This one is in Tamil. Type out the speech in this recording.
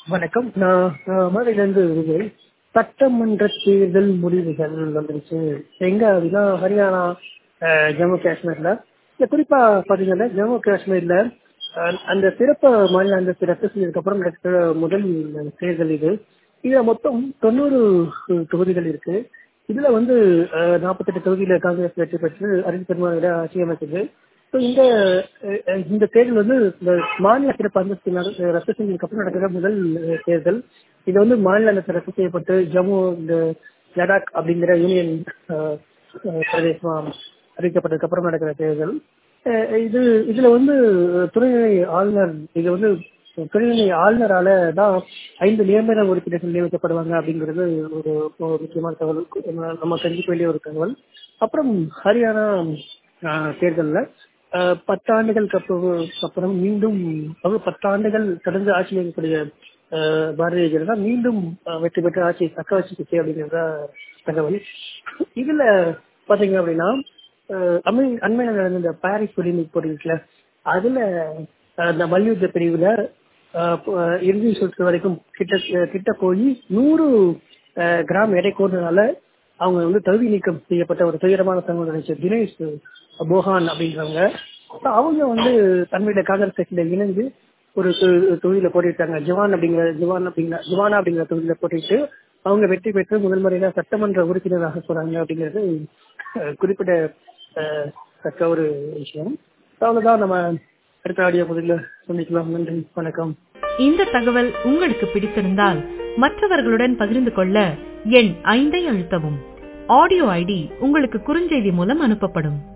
வணக்கம் நான் நான் மதுரையிலேருந்து விஜய் சட்டமன்ற தேர்தல் முடிவுகள் வந்துருச்சு எங்க அப்படின்னா ஹரியானா அஹ், ஜம்மு காஷ்மீர்ல இல்ல குறிப்பா பாத்தீங்கன்னா ஜம்மு காஷ்மீர்ல அஹ், அந்த சிறப்பு மாநில அந்தஸ்து ரத்து செஞ்சதுக்கு அப்புறம் நடக்கிற முதல் தேர்தல் இது இதுல மொத்தம் தொண்ணூறு தொகுதிகள் இருக்கு இதுல வந்து நாற்பத்தெட்டு தொகுதியில காங்கிரஸ் வெற்றி பெற்று அரவிந்த் பெருமாள் ஆட்சி அமைச்சது ஸோ இந்த அஹ், இந்த தேர்தல் வந்து இந்த மாநில சிறப்பு அந்தஸ்து நட- ரத்து செஞ்சதுக்கு அப்புறம் நடக்கிற முதல் அஹ், தேர்தல் இது வந்து மாநில அந்தஸ்து ரத்து செய்யப்பட்டு ஜம்மு இந்த லடாக் அப்படிங்கிற யூனியன் அஹ், அஹ், பிரதேசமா அறிவிக்கப்பட்டதுக்கு அப்புறம் நடக்கிற தேர்தல் அஹ், இது இதுல வந்து துணைநிலை ஆளுநர் இது வந்து துணைநிலை ஆளுநரால தான் ஐந்து நியமன உறுப்பினர்கள் நியமிக்கப்படுவாங்க அப்படிங்கிறது ஒரு ஒரு முக்கியமான தகவல் நம்ம- நம்ம தெரிஞ்சுக்க வேண்டிய ஒரு தகவல் அப்புறம் ஹரியானா ஆஹ், தேர்தல்ல ஆஹ், பத்தாண்டுகளுக்கு அப்புறம் அப்புறம் மீண்டும் அதாவது பத்தாண்டுகள் தொடர்ந்து ஆட்சி இருக்கக்கூடிய ஆஹ், பாரதிய ஜனதா மீண்டும் ஆஹ், வெற்றி பெற்று ஆட்சியை தக்க வச்சுக்கிச்சு அப்படிங்கிறத தகவல் இதுல பாத்தீங்க அப்படின்னா ஆஹ், அமை அண்மையில் நடந்த இந்த பாரிஸ் ஒலிம்பிக் போட்டி இருக்குல்ல அதுல ஆஹ், இந்த மல்யுத்த பிரிவுல ஆஹ், ப- இறுதி சுற்று வரைக்கும் கிட்ட கிட்ட போய் நூறு ஆஹ், கிராம் எடை கூடுறதுனால அவங்க வந்து தகுதி நீக்கம் செய்யப்பட்ட ஒரு துயரமான சம்பவம் நினைச்ச தினேஷ் போகான் அப்படின்றவங்க அப்ப அவங்க வந்து தன்னுடைய காங்கிரஸ் கட்சியில இணைந்து ஒரு தொ- தொகுதியில போட்டிட்டாங்க ஜவான் அப்படிங்கிற ஜவான் அப்படிங்கிற ஜவானா அப்படிங்கிற தொகுதியில போட்டிட்டு அவங்க வெற்றி பெற்று முதல் முறையில சட்டமன்ற உறுப்பினராக போறாங்க அப்படிங்கிறது அஹ், குறிப்பிட அஹ், தக்க ஒரு விஷயம் அவ்வளவுதான் நம்ம அடுத்த ஆடியோ பகுதியில் சந்திக்கலாம் நன்றி வணக்கம் இந்த தகவல் உங்களுக்கு பிடித்திருந்தால் மற்றவர்களுடன் பகிர்ந்து கொள்ள எண் ஐந்தை அழுத்தவும் ஆடியோ ஐடி உங்களுக்கு குறுஞ்செய்தி மூலம் அனுப்பப்படும்